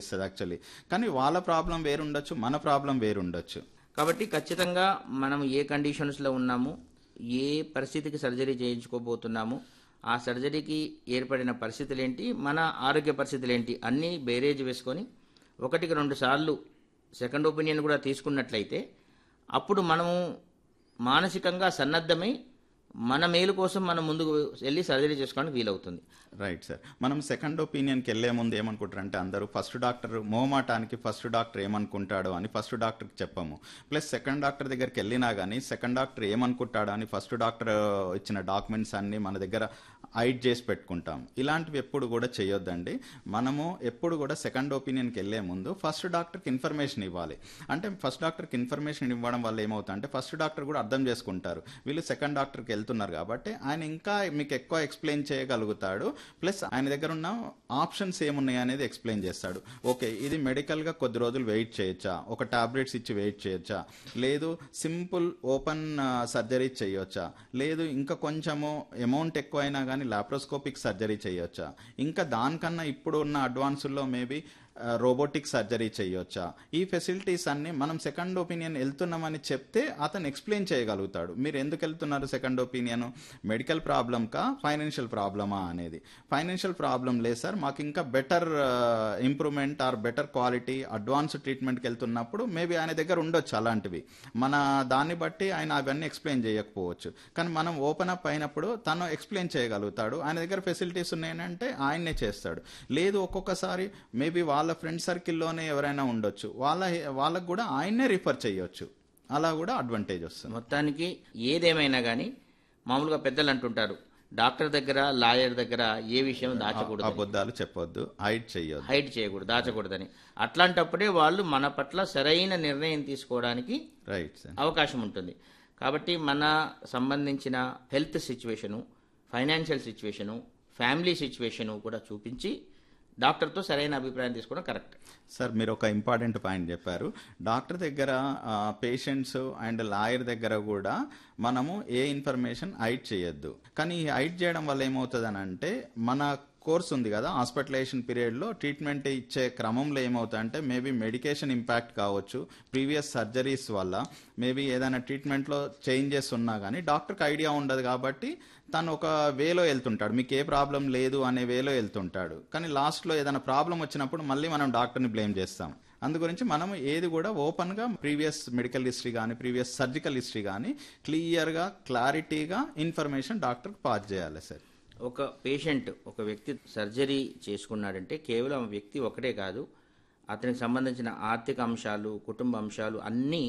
చేస్తుంది యాక్చువల్లీ కానీ వాళ్ళ ప్రాబ్లం వేరుండొచ్చు మన ప్రాబ్లం వేరుండొచ్చు కాబట్టి ఖచ్చితంగా మనం ఏ కండిషన్స్లో ఉన్నాము ఏ పరిస్థితికి సర్జరీ చేయించుకోబోతున్నాము ఆ సర్జరీకి ఏర్పడిన పరిస్థితులు ఏంటి మన ఆరోగ్య పరిస్థితులు ఏంటి అన్నీ బేరేజ్ వేసుకొని ఒకటికి రెండు సార్లు సెకండ్ ఒపీనియన్ కూడా తీసుకున్నట్లయితే అప్పుడు మనము మానసికంగా సన్నద్ధమై మన మేలు కోసం మనం ముందుకు వెళ్ళి సర్జరీ చేసుకోవడానికి వీలవుతుంది రైట్ సార్ మనం సెకండ్ ఒపీనియన్కి వెళ్లే ముందు ఏమనుకుంటారంటే అందరూ ఫస్ట్ డాక్టర్ మోమాటానికి ఫస్ట్ డాక్టర్ ఏమనుకుంటాడో అని ఫస్ట్ డాక్టర్కి చెప్పము ప్లస్ సెకండ్ డాక్టర్ దగ్గరికి వెళ్ళినా కానీ సెకండ్ డాక్టర్ ఏమనుకుంటాడో అని ఫస్ట్ డాక్టర్ ఇచ్చిన డాక్యుమెంట్స్ అన్ని మన దగ్గర హైడ్ చేసి పెట్టుకుంటాం ఇలాంటివి ఎప్పుడు కూడా చేయొద్దండి మనము ఎప్పుడు కూడా సెకండ్ ఒపీనియన్కి వెళ్లే ముందు ఫస్ట్ డాక్టర్కి ఇన్ఫర్మేషన్ ఇవ్వాలి అంటే ఫస్ట్ డాక్టర్కి ఇన్ఫర్మేషన్ ఇవ్వడం వల్ల ఏమవుతుంది అంటే ఫస్ట్ డాక్టర్ కూడా అర్థం చేసుకుంటారు వీళ్ళు సెకండ్ డాక్టర్కి వెళ్తున్నారు కాబట్టి ఆయన ఇంకా మీకు ఎక్కువ ఎక్స్ప్లెయిన్ చేయగలుగుతాడు ప్లస్ ఆయన దగ్గర ఉన్న ఆప్షన్స్ ఏమున్నాయి అనేది ఎక్స్ప్లెయిన్ చేస్తాడు ఓకే ఇది మెడికల్గా కొద్ది రోజులు వెయిట్ చేయొచ్చా ఒక టాబ్లెట్స్ ఇచ్చి వెయిట్ చేయొచ్చా లేదు సింపుల్ ఓపెన్ సర్జరీ చేయొచ్చా లేదు ఇంకా కొంచెము అమౌంట్ ఎక్కువ అయినా కానీ లాప్రోస్కోపిక్ సర్జరీ చేయొచ్చా ఇంకా దానికన్నా ఇప్పుడు ఉన్న అడ్వాన్సుల్లో మేబీ రోబోటిక్ సర్జరీ చేయొచ్చా ఈ ఫెసిలిటీస్ అన్ని మనం సెకండ్ ఒపీనియన్ వెళ్తున్నామని చెప్తే అతను ఎక్స్ప్లెయిన్ చేయగలుగుతాడు మీరు ఎందుకు వెళ్తున్నారు సెకండ్ ఒపీనియన్ మెడికల్ ప్రాబ్లమ్ కా ఫైనాన్షియల్ ప్రాబ్లమా అనేది ఫైనాన్షియల్ ప్రాబ్లం లేదు సార్ మాకు ఇంకా better improvement or better quality advance ట్రీట్మెంట్కి వెళ్తున్నప్పుడు మేబీ ఆయన దగ్గర ఉండొచ్చు అలాంటివి మన దాన్ని బట్టి ఆయన అవన్నీ ఎక్స్ప్లెయిన్ చేయకపోవచ్చు కానీ మనం ఓపెన్ అప్ అయినప్పుడు తను ఎక్స్ప్లెయిన్ చేయగలుగుతాడు ఆయన దగ్గర ఫెసిలిటీస్ ఉన్నాయంటే ఆయన్నే చేస్తాడు లేదు ఒక్కొక్కసారి మేబీ వాళ్ళ ఫ్రెండ్ సర్కిల్లోనే ఎవరైనా ఉండొచ్చు వాళ్ళ వాళ్ళకు కూడా ఆయన్నే రిఫర్ చేయొచ్చు అలా కూడా అడ్వాంటేజ్ వస్తుంది మొత్తానికి ఏదేమైనా కానీ మామూలుగా పెద్దలు అంటుంటారు డాక్టర్ దగ్గర లాయర్ దగ్గర ఏ విషయం దాచకూడదు అబద్ధాలు చెప్పొద్దు హైడ్ చెయ్యొద్దు హైడ్ చేయకూడదు దాచకూడదని అట్లాంటప్పుడే వాళ్ళు మన పట్ల సరైన నిర్ణయం తీసుకోవడానికి రైట్ సార్ అవకాశం ఉంటుంది కాబట్టి మన సంబంధించిన health situation financial situation family situation కూడా చూపించి డాక్టర్తో సరైన అభిప్రాయం తీసుకోవడం కరెక్ట్ సార్ మీరు ఒక ఇంపార్టెంట్ పాయింట్ చెప్పారు డాక్టర్ దగ్గర పేషెంట్స్ అండ్ లాయర్ దగ్గర కూడా మనము ఏ ఇన్ఫర్మేషన్ హైడ్ చేయొద్దు కానీ ఈ హైడ్ చేయడం వల్ల ఏమవుతుంది అంటే మన కోర్స్ ఉంది కదా హాస్పిటలైజేషన్ పీరియడ్లో ట్రీట్మెంట్ ఇచ్చే క్రమంలో ఏమవుతుందంటే మేబీ మెడికేషన్ ఇంపాక్ట్ కావచ్చు ప్రీవియస్ సర్జరీస్ వల్ల మేబీ ఏదైనా ట్రీట్మెంట్లో చేంజెస్ ఉన్నా కానీ డాక్టర్కి ఐడియా ఉండదు కాబట్టి తను ఒక వేలో వెళ్తుంటాడు మీకు ఏ ప్రాబ్లం లేదు అనే వేలో వెళ్తుంటాడు కానీ లాస్ట్లో ఏదైనా ప్రాబ్లం వచ్చినప్పుడు మళ్ళీ మనం డాక్టర్ని బ్లేమ్ చేస్తాం అందు గురించి మనం ఏది కూడా ఓపెన్గా ప్రీవియస్ మెడికల్ హిస్టరీ కానీ ప్రీవియస్ సర్జికల్ హిస్టరీ కానీ క్లియర్గా క్లారిటీగా ఇన్ఫర్మేషన్ డాక్టర్కి పాస్ చేయాలి సార్ ఒక పేషెంట్ ఒక వ్యక్తి సర్జరీ చేసుకున్నాడంటే కేవలం ఆ వ్యక్తి ఒకటే కాదు అతనికి సంబంధించిన ఆర్థిక అంశాలు కుటుంబ అంశాలు అన్నీ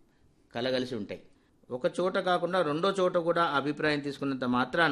కలగలిసి ఉంటాయి ఒక చోట కాకుండా రెండో చోట కూడా అభిప్రాయం తీసుకున్నంత మాత్రాన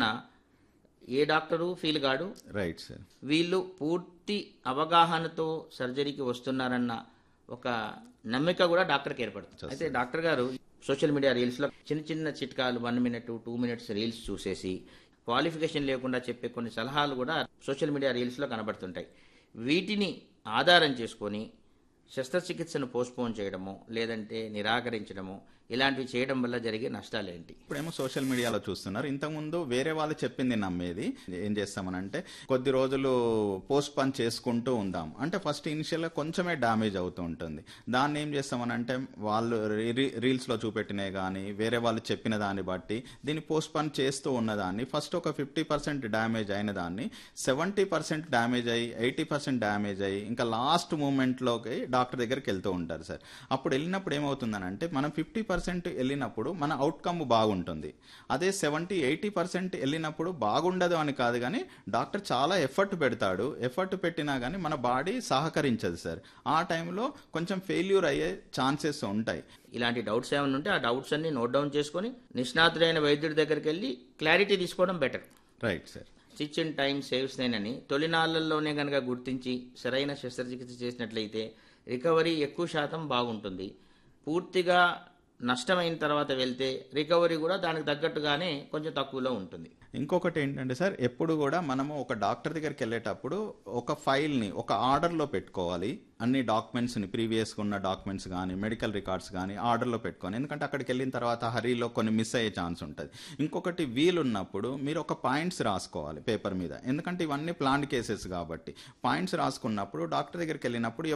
ఏ డాక్టరు ఫీల్ కాడు రైట్ సార్ వీళ్ళు పూర్తి అవగాహనతో సర్జరీకి వస్తున్నారన్న ఒక నమ్మిక కూడా డాక్టర్కి ఏర్పడుతుంది అయితే డాక్టర్ గారు సోషల్ మీడియా రీల్స్లో చిన్న చిన్న చిట్కాలు one minute two minutes reels చూసేసి క్వాలిఫికేషన్ లేకుండా చెప్పే కొన్ని సలహాలు కూడా సోషల్ మీడియా రీల్స్లో కనబడుతుంటాయి వీటిని ఆధారం చేసుకొని శస్త్రచికిత్సను పోస్ట్పోన్ చేయడము లేదంటే నిరాకరించడము ఇలాంటివి చేయడం వల్ల జరిగే నష్టాలేంటి ఇప్పుడేమో సోషల్ మీడియాలో చూస్తున్నారు ఇంతకుముందు వేరే వాళ్ళు చెప్పింది నమ్మేది ఏం చేస్తామనంటే కొద్ది రోజులు పోస్ట్ పని చేసుకుంటూ ఉందాం అంటే ఫస్ట్ ఇనిషియల్గా కొంచెమే డ్యామేజ్ అవుతూ ఉంటుంది దాన్ని ఏం చేస్తామనంటే వాళ్ళు రీ- రీల్స్లో చూపెట్టినవి కానీ వేరే వాళ్ళు చెప్పిన దాన్ని బట్టి దీన్ని పోస్ట్ పని చేస్తూ ఉన్నదాన్ని ఫస్ట్ ఒక ఫిఫ్టీ పర్సెంట్ డ్యామేజ్ అయిన దాన్ని సెవెంటీ పర్సెంట్ డ్యామేజ్ అయ్యి ఎయిటీ పర్సెంట్ డ్యామేజ్ అయ్యి ఇంకా లాస్ట్ మూమెంట్లోకి డాక్టర్ దగ్గరికి వెళ్తూ ఉంటారు సార్ అప్పుడు వెళ్ళినప్పుడు ఏమవుతుందనంటే మనం ఫిఫ్టీ పర్సెంట్ వెళ్ళినప్పుడు మన అవుట్కమ్ బాగుంటుంది అదే సెవెంటీ ఎయిటీ పర్సెంట్ వెళ్ళినప్పుడు బాగుండదు అని కాదు కానీ డాక్టర్ చాలా ఎఫర్ట్ పెడతాడు ఎఫర్ట్ పెట్టినా కానీ మన బాడీ సహకరించదు సార్ ఆ టైంలో కొంచెం ఫెయిల్యూర్ అయ్యే ఛాన్సెస్ ఉంటాయి ఇలాంటి డౌట్స్ ఏమైనా ఉంటే ఆ డౌట్స్ అన్ని నోట్ డౌన్ చేసుకొని నిష్ణాతుడైన వైద్యుడి దగ్గరికి వెళ్ళి క్లారిటీ తీసుకోవడం better right sir stitch in time saves నేనని తొలినాళ్లలోనే కనుక గుర్తించి సరైన శస్త్రచికిత్స చేసినట్లయితే రికవరీ ఎక్కువ శాతం బాగుంటుంది పూర్తిగా నష్టమైన తర్వాత వెళ్తే రికవరీ కూడా దానికి తగ్గట్టుగానే కొంచెం తక్కువలో ఉంటుంది ఇంకొకటి ఏంటంటే సార్ ఎప్పుడు కూడా మనము ఒక డాక్టర్ దగ్గరికి వెళ్ళేటప్పుడు ఒక ఫైల్ని ఒక ఆర్డర్లో పెట్టుకోవాలి అన్ని డాక్యుమెంట్స్ని ప్రీవియస్గా ఉన్న డాక్యుమెంట్స్ కానీ మెడికల్ రికార్డ్స్ కానీ ఆర్డర్లో పెట్టుకోవాలి ఎందుకంటే అక్కడికి వెళ్ళిన తర్వాత హరీలో కొన్ని మిస్ అయ్యే ఛాన్స్ ఉంటుంది ఇంకొకటి వీలున్నప్పుడు మీరు ఒక పాయింట్స్ రాసుకోవాలి పేపర్ మీద ఎందుకంటే ఇవన్నీ ప్లాంట్ కేసెస్ కాబట్టి పాయింట్స్ రాసుకున్నప్పుడు డాక్టర్ దగ్గరికి వెళ్ళినప్పుడు